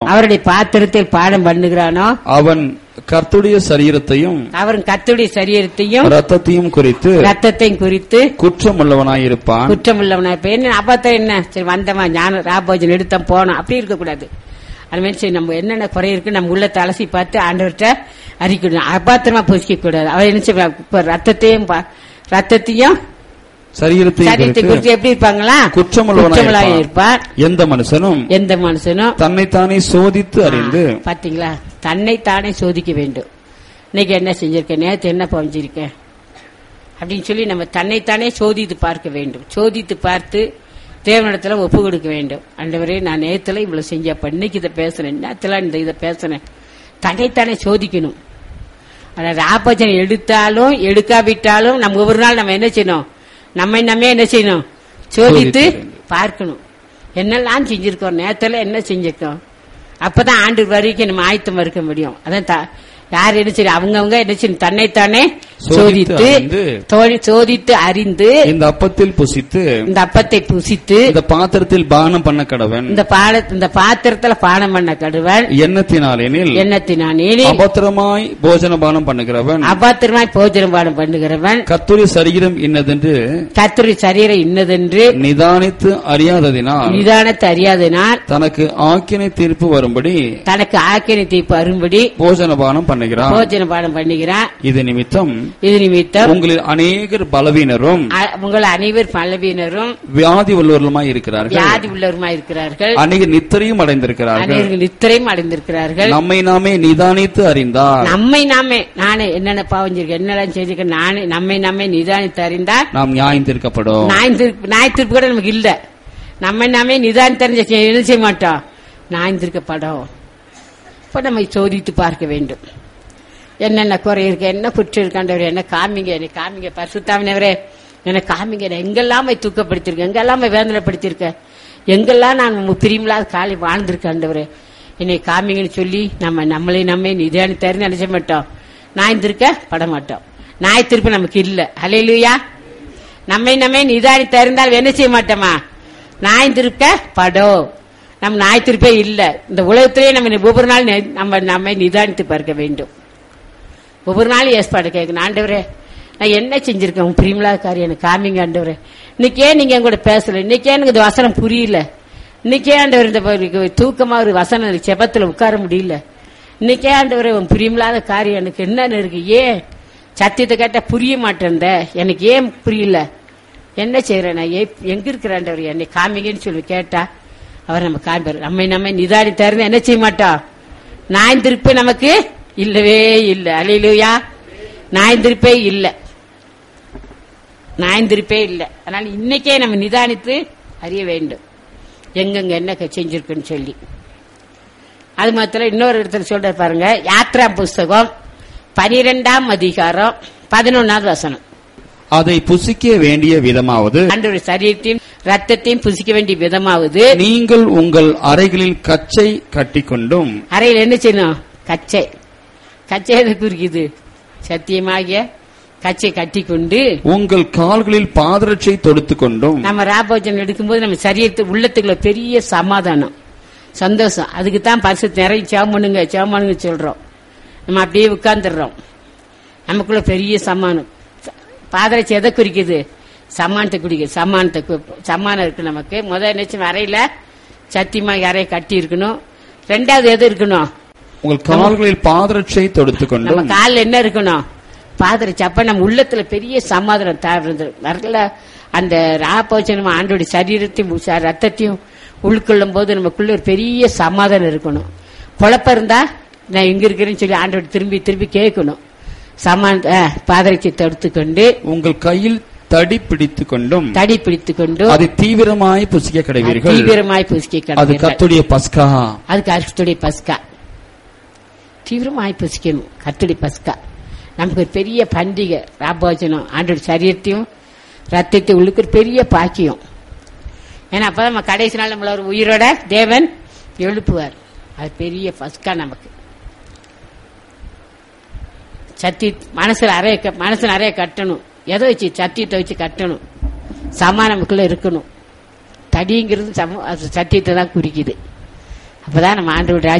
அவருடைய பாத்திரத்தில் பானம் பண்ணுகிறானோ அவன் கர்த்துடைய சரீரத்தையும் அவன் கத்துடைய சரீரத்தையும் ரத்தத்தையும் குறித்து ரத்தத்தையும் குறித்து குற்றமுள்ளவனாயிருப்பான் குற்றமுள்ளவனா இப்ப என்ன அபத்தம் என்ன சரி வந்தவன் ஞான ராபோஜன் எடுத்தோம் போனோம் அப்படி இருக்கக்கூடாது அது மாதிரி சரி நம்ம என்னென்ன குறை இருக்கு நம்ம உள்ள அலசி பார்த்து ஆண்டவர்கிட்ட அறிக்கணும் அபாத்திரமா பொசிக்க கூடாது அவர் என்ன செய்வார் இப்ப ரத்தத்தையும் பா- ரத்தத்தையும் சரீரத்தையும் சரீரத்தை குறித்து குறித்து எப்படி இருப்பாங்களா குற்றமுள்ளவனாயிருப்பான் இருப்பார் எந்த மனுஷனும் எந்த மனுஷனும் தன்னைத்தானே சோதித்து அறிந்து பாத்தீங்களா தன்னை தானே சோதிக்க வேண்டும் இன்னைக்கு என்ன செஞ்சிருக்கேன் நேத்து என்ன பவஞ்சிருக்கேன் அப்படின்னு சொல்லி நம்ம தன்னைத்தானே சோதித்து பார்க்க வேண்டும் சோதித்து பார்த்து தேவனிடத்துல ஒப்பு கொடுக்க வேண்டும் ஆண்டவரே நான் நேத்துல இவ்வளவு செஞ்சப்ப இன்னைக்கு இதை பேசுனேன் நேத்துல இந்த இதை பேசுனேன் தன்னைத்தானே சோதிக்கணும் ஆனா ராபஜன் எடுத்தாலும் எடுக்காவிட்டாலும் நம்ம ஒவ்வொரு நாள் நம்ம என்ன செய்யணும் நம்மை நம்ம என்ன செய்யணும் சோதித்து சோதித்து. பார்க்கணும் என்னெல்லாம் செஞ்சிருக்கோம் நேத்துல என்ன செஞ்சிருக்கோம் அப்பதான் ஆண்டு வரைக்கும் நம்ம ஆயத்தமா இருக்க முடியும் அதான் த- யார் என்ன செய்யும் அவங்கவங்க என்ன செய்யணும் தன்னைத்தானே சோதித்து சோதித்து அறிந்து. தோழி- சோதித்து அறிந்து இந்த அப்பத்தில் புசித்து இந்த அப்பத்தை புசித்து இந்த பாத்திரத்தில் பானம் பண்ண கடவன் இந்த பாட இந்த பாத்திரத்துல பானம் பண்ண கடுவன் எண்ணத்தினாலெனில் எண்ணத்தினானே அபத்திரமாய் போஜன பானம் பண்ணுகிறவன் அபாத்திரமாய் போஜனம் பானம் பண்ணுகிறவன் கத்துடைய சரீரம் இன்னதென்று கத்துரி சரீரம் இன்னதென்று நிதானித்து அறியாததினால் நிதானத்தை அறியாதனால் தனக்கு ஆக்கினை தீர்ப்பு வரும்படி தனக்கு ஆக்கினை தீர்ப்பு அரும்படி போஜன பானம் பண்ணுகிறான் போஜன பானம் பண்ணுகிறான் இது நிமித்தம் இது நிமித்தம் உங்களில் அநேகர் பலவீனரும் அ- உங்கள் அனைவர் பலவீனரும் வியாதி உள்ளவர்களுமாய் இருக்கிறார்கள் வியாதி உள்ளவருமாய் இருக்கிறார்கள் அநேகர் நித்திரையும் அடைந்திருக்கிறார்கள் அனைவர்கள் நித்திரையும் அடைந்திருக்கிறார்கள் நம்மை நாமே நிதானித்து அறிந்தார் நம்மை நாமே நானே என்னென்ன பாவஞ்சிருக்கேன் என்னெல்லாம் செஞ்சிருக்கேன் நானே நம்மை நாமே நிதானித்து அறிந்தால் நாம் நியாயம் தீர்க்கப்படும் நாய் திருப்பு நாய் திருப்பு கூட நமக்கு இல்ல நம்ம நாமே நிதானம் தெரிஞ்ச செய்- என்ன செய்ய மாட்டோம் நாய் திருக்கப்படும் இப்ப நம்ம சோதித்து பார்க்க வேண்டும் என்னென்ன குறை இருக்கு என்ன குற்றம் இருக்காண்டவர் என்ன காமிங்க என்னை காமிங்க பரிசுத்தாவினவரே என்ன காமிங்க என்னை எங்கெல்லாம் போய் தூக்கப்படுத்திருக்க எங்கெல்லாம் போய் வேதனைப்படுத்திருக்க எங்கெல்லாம் நான் உங்க பிரியமில்லாத காலை வாழ்ந்திருக்காண்டவரே என்னை காமிங்கன்னு சொல்லி நம்ம நம்மளை நம்மை நிதானி தெரிஞ்சு நினைச்ச மாட்டோம் நாய் திருக்க பட மாட்டோம் நாய் திருப்பு நமக்கு இல்ல அலையிலுயா நம்மை நம்மை நிதானி தெரிந்தால் என்ன செய்ய மாட்டோமா நாய் திருக்க படோ நம்ம நாய் திருப்பே இல்ல இந்த உலகத்திலேயே நம்ம ஒவ்வொரு நாள் நெ- நம்ம நம்மை நிதானித்து பார்க்க வேண்டும் ஒவ்வொரு நாளும் ஏற்பாடு கேட்கணும் ஆண்டவரே நான் என்ன செஞ்சிருக்கேன் உன் பிரியமில்லாத காரியம் எனக்கு காமிங்க ஆண்டவரே இன்னைக்கே நீங்க என் கூட பேசல இன்னைக்கே எனக்கு இந்த வசனம் புரியல இன்னைக்கே ஆண்டவர் இந்த ப- தூக்கமா ஒரு வசனம் எனக்கு செபத்துல உட்கார முடியல இன்னைக்கே ஆண்டவரே உன் பிரியமில்லாத காரியம் எனக்கு என்னன்னு இருக்கு ஏன் சத்தியத்தை கேட்டா புரிய மாட்டேன்த எனக்கு ஏன் புரியல என்ன செய்யறேன் நான் ஏ- எங்க இருக்கிற ஆண்டவர் என்னை காமிங்கன்னு சொல்லி கேட்டா அவர் நம்ம காமிப்பார் நம்மை நம்ம நிதானி திறந்து என்ன செய்ய மாட்டோம் நாயின் திருப்பி நமக்கு இல்லவே இல்லை அலையிலுயா நாயின் திருப்பே இல்லை நாயின் திருப்பே இல்லை அதனால இன்னைக்கே நம்ம நிதானித்து அறிய வேண்டும் எங்கெங்க என்ன க- செஞ்சிருக்குன்னு சொல்லி அது மாத்திரம் இன்னொரு இடத்துல சொல்ற பாருங்க யாத்ரா புஸ்தகம் பனிரெண்டாம் அதிகாரம் பதினொன்னாவது வசனம் அதை புசிக்க வேண்டிய விதமாவது ஆண்டவர் சரீரத்தையும் ரத்தத்தையும் புசிக்க வேண்டிய விதமாவது நீங்கள் உங்கள் அறைகளில் கச்சை கட்டிக்கொண்டும் அறையில் என்ன செய்யணும் கச்சை கச்சை எதை குறிக்குது சத்தியமாகிய கச்சை கட்டி கொண்டு உங்கள் கால்களில் பாதரட்சை தொடுத்துக் கொண்டும் நம்ம ராபோஜனம் எடுக்கும்போது நம்ம சரீரத்து உள்ளத்துக்குள்ள பெரிய சமாதானம் சந்தோஷம் அதுக்கு தான் பரிசு நிறைய சேமனுங்க சேமனுங்க சொல்றோம் நம்ம அப்படியே உட்கார்ந்துடுறோம் நமக்குள்ள பெரிய சமானம் பாதரட்சி எதை குறிக்குது சமானத்தை குறிக்குது சமானத்தை கு- சமானம் இருக்கு நமக்கு முதல் நிச்சயம் அறையில சத்தியமா அறையை கட்டி இருக்கணும் ரெண்டாவது எது இருக்கணும் உங்கள் கால்களில் பாதரட்சை தொடுத்துக் நம்ம கொண்டும் காலில் என்ன இருக்கணும் பாதரட்சி அப்ப நம்ம உள்ளத்துல பெரிய சமாதானம் தேவை நல்ல அந்த ராப்போச்சனம் ஆண்டோட சரீரத்தையும் ச- ரத்தத்தையும் உள்கொள்ளும் போது நமக்குள்ள ஒரு பெரிய சமாதானம் இருக்கணும் குழப்பம் இருந்தா நான் எங்க இருக்கிறேன்னு சொல்லி ஆண்டோட திரும்பி திரும்பி கேட்கணும் சமான பாதரட்சி தடுத்துக்கொண்டு உங்கள் கையில் தடி பிடித்துக் கொண்டும் தடி பிடித்து கொண்டு அதை தீவிரமாய் புசிக்க கிடைவீர்கள் தீவிரமாய் புசிக்க அது கடவீர்கள். கத்துடைய பஸ்கா அதுக்கு கர்த்தருடைய பஸ்கா தீவிரமாய் புசிக்கணும் கர்த்தருடைய பஸ்கா நமக்கு ஒரு பெரிய பண்டிகை ராபோஜனம் ஆண்டோட சரீரத்தையும் ரத்தத்தை உள்ளுக்கு ஒரு பெரிய பாக்கியம் ஏன்னா அப்பதான் நம்ம கடைசி நாள் நம்மள ஒரு உயிரோட தேவன் எழுப்புவார் அது பெரிய பஸ்கா நமக்கு சத்தி மனசுல அறைய க- மனசுல அறைய கட்டணும் எதை வச்சு சத்தியத்தை வச்சு கட்டணும் சமா நமக்குள்ள இருக்கணும் தடிங்கிறது சம அது சத்தியத்தை தான் குறிக்குது அப்பதான் நம்ம ஆண்டோட